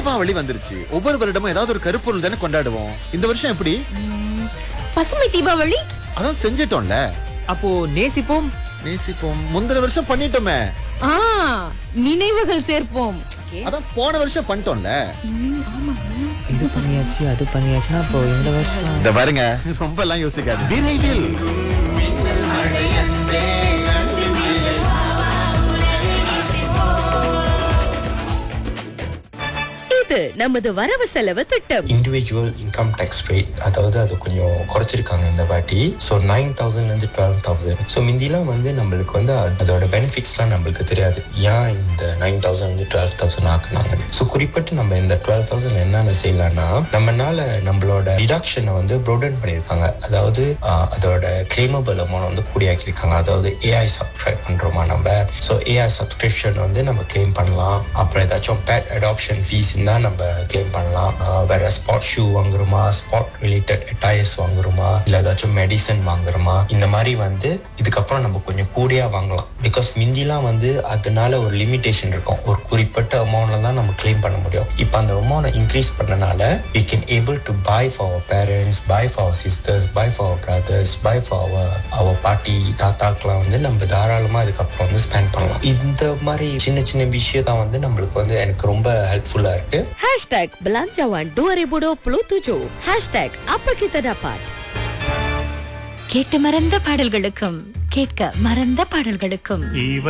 தீபாவளி வந்துருச்சு ஒவ்வொரு வருடமும் ஏதாவது ஒரு கருப்பொருள் தானே கொண்டாடுவோம் இந்த வருஷம் எப்படி ம், பசுமை தீபாவளி அதான் செஞ்சிட்டோம்ல அப்போ நேசிப்போம் நேசிப்போம் முந்தின வருஷம் பண்ணிட்டோமே ஆ நினைவுகள் சேர்ப்போம் அதான் போன வருஷம் பண்ணிட்டோம்ல ம், ஆமா இது பண்ணியாச்சு அது பண்ணியாச்சுன்னா அப்போ இந்த வருஷம் இந்த பாருங்க ரொம்ப எல்லாம் யோசிக்காது விரைவில் இது நமது வரவு செலவு திட்டம் இண்டிவிஜுவல் இன்கம் டேக்ஸ் ரேட் அதாவது அது கொஞ்சம் குறைச்சிருக்காங்க இந்த வாட்டி ஸோ நைன் தௌசண்ட்லேருந்து டுவெல் தௌசண்ட் ஸோ முந்திலாம் வந்து நம்மளுக்கு வந்து அது- அதோட பெனிஃபிட்ஸ்லாம் நம்மளுக்கு தெரியாது ஏன் இந்த நைன் தௌசண்ட் வந்து டுவெல் தௌசண்ட் ஆக்குனாங்க ஸோ குறிப்பிட்டு நம்ம இந்த டுவெல் தௌசண்ட் என்னென்ன செய்யலாம்னா நம்மனால நம்மளோட டிடக்ஷனை வந்து ப்ரோடன் பண்ணியிருக்காங்க அதாவது ஆஹ், அதோட கிளைமபிள் அமௌண்ட் வந்து கூடியாக்கியிருக்காங்க அதாவது ஏஐ சப்ஸ்கிரைப் பண்ணுறோமா நம்ம ஸோ ஏஐ சப்ஸ்கிரிப்ஷன் வந்து நம்ம கிளைம் பண்ணலாம் அப்புறம் ஏதாச்சும் பேட் அடாப்ஷன் ஃபீஸ் தான் நம்ம கிளைம் பண்ணலாம் ஆஹ் வேற ஸ்பாட் ஷூ வாங்குறோமா ஸ்பாட் ரிலேட்டட் அட்டையர்ஸ் வாங்குறோமா இல்லை ஏதாச்சும் மெடிசன் வாங்குறோமா இந்த மாதிரி வந்து இதுக்கப்புறம் நம்ம கொஞ்சம் கூடியா வாங்கலாம் பிகாஸ் மிந்திலாம் வந்து அதனால ஒரு லிமிடேஷன் இருக்கும் ஒரு குறிப்பிட்ட அமௌண்ட்ல தான் நம்ம கிளைம் பண்ண முடியும் இப்போ அந்த அமௌண்ட் இன்க்ரீஸ் பண்ணனால we can able to buy for our parents buy for our sisters buy for our brothers buy for our our பாட்டி தாத்தாக்கெல்லாம் வந்து நம்ம தாராளமா இதுக்கப்புறம் வந்து ஸ்பெண்ட் பண்ணலாம் இந்த மாதிரி சின்ன சின்ன விஷயம் தான் வந்து நம்மளுக்கு வந்து எனக்கு ரொம்ப ஹெல்ப்ஃபுல்லா இருக்கு Hashtag Belanjawan 2027 Hashtag Apa Kita Dapat கேட்டு மறந்த பாடல்களுக்கும் கேட்க மறந்த பாடல்களுக்கும் இவ